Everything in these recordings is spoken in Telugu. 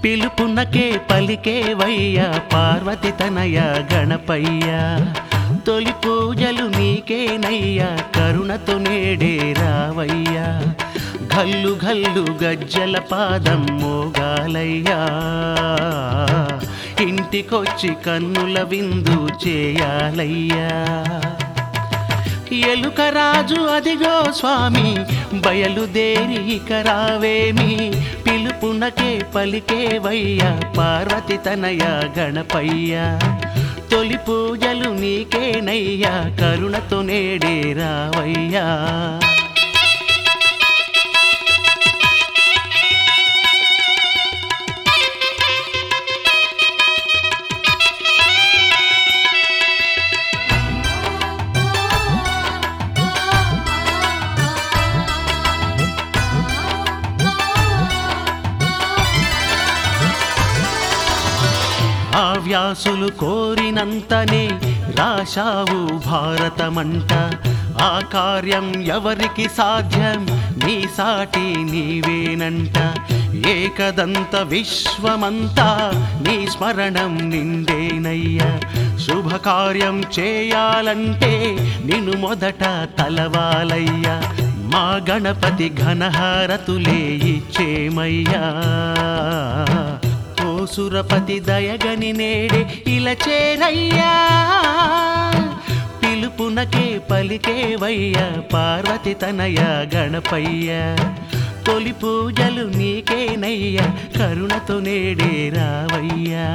పిలుపునకే పలికేవయ్యా పార్వతి తనయ గణపయ్య తొలి పూజలు నీకేనయ్యా కరుణతో నేడే రావయ్యా గల్లు గల్లు గజ్జల పాదం మోగాలయ్యా ఇంటికొచ్చి కన్నుల విందు చేయాలయ్యా ఎలుకరాజు అదిగో స్వామి బయలుదేరి ఇక రావేమి పిలుపునకే పలికేవయ్యా పార్వతి తనయ గణపయ్య తొలి పూజలు నీకేనయ్యా కరుణతో నేడే రావయ్యా ఆ వ్యాసులు కోరినంతనే రాశావు భారతమంట ఆ కార్యం ఎవరికి సాధ్యం నీ సాటి నీవేనంట ఏకదంత విశ్వమంతా నీ స్మరణం నిండేనయ్యా శుభకార్యం చేయాలంటే నిన్ను మొదట తలవాలయ్యా మా గణపతి ఘనహారతులే ఇచ్చేమయ్యా ఓ సురపతి దయగని నేడే ఇలా చేరయ్యా పిలుపునకే పలికేవయ్యా పార్వతి తనయ గణపయ్య తొలి పూజలు నీకేనయ్యా కరుణతో నేడే రావయ్యా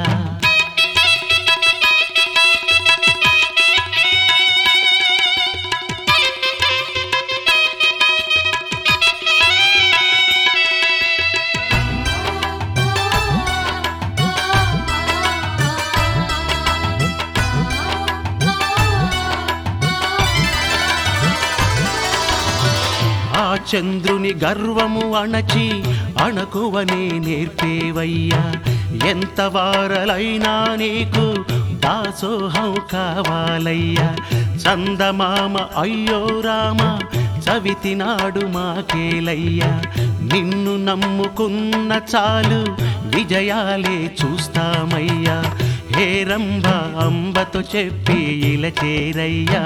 ఆ చంద్రుని గర్వము అణచి అణకువనే నేర్పేవయ్యా ఎంత వారలైనా నీకు దాసోహం కావాలయ్యా చందమామ అయ్యో రామ చవితి నాడు మాకేలయ్యా నిన్ను నమ్ముకున్న చాలు విజయాలే చూస్తామయ్యా హే రంభ అంబతో చెప్పి ఇలా చేరయ్యా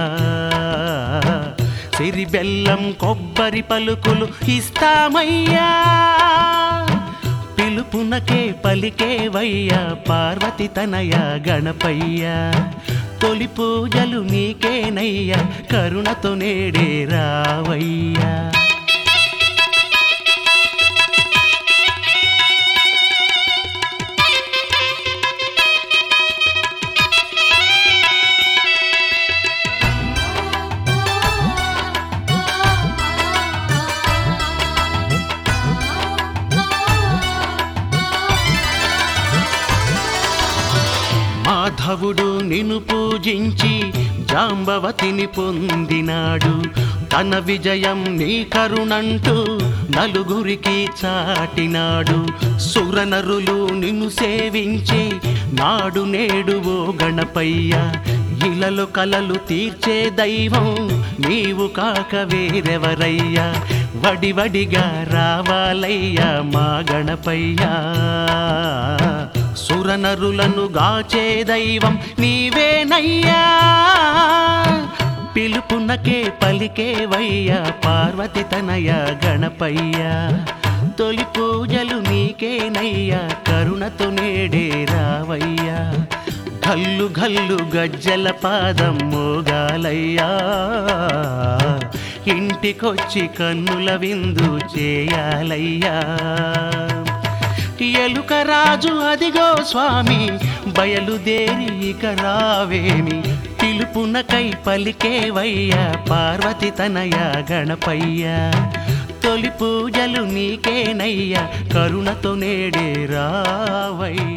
సిరి బెల్లం కొబ్బరి పలుకులు ఇస్తామయ్యా పిలుపునకే పలికేవయ్యా పార్వతి తనయ గణపయ్యా తొలి పూజలు నీకేనయ్యా కరుణతో నేడే రావయ్యా మాధవుడు నిన్ను పూజించి జాంబవతిని పొందినాడు తన విజయం నీ కరుణంటూ నలుగురికి చాటినాడు సురనరులు నిన్ను సేవించి నాడు నేడు ఓ గణపయ్య ఇలలో కలలు తీర్చే దైవం నీవు కాక వేరెవరయ్యా వడివడిగా రావాలయ్యా మా గణపయ్యా సురనరులను గాచే దైవం నీవేనయ్యా పిలుపునకే పలికేవయ్యా పార్వతి తనయ గణపయ్యా తొలి పూజలు నీకేనయ్యా కరుణతో నేడే రావయ్యా గల్లు గల్లు గజ్జల పాదం మోగాలయ్యా ఇంటికొచ్చి కన్నుల విందు చేయాలయ్యా ఎలుకరాజు అదిగో స్వామి బయలుదేరి ఇక రావేమి పిలుపునకై పలికేవయ్యా పార్వతి తనయ గణపయ్య తొలి పూజలు నీకేనయ్యా కరుణతో నేడే రావయ్యా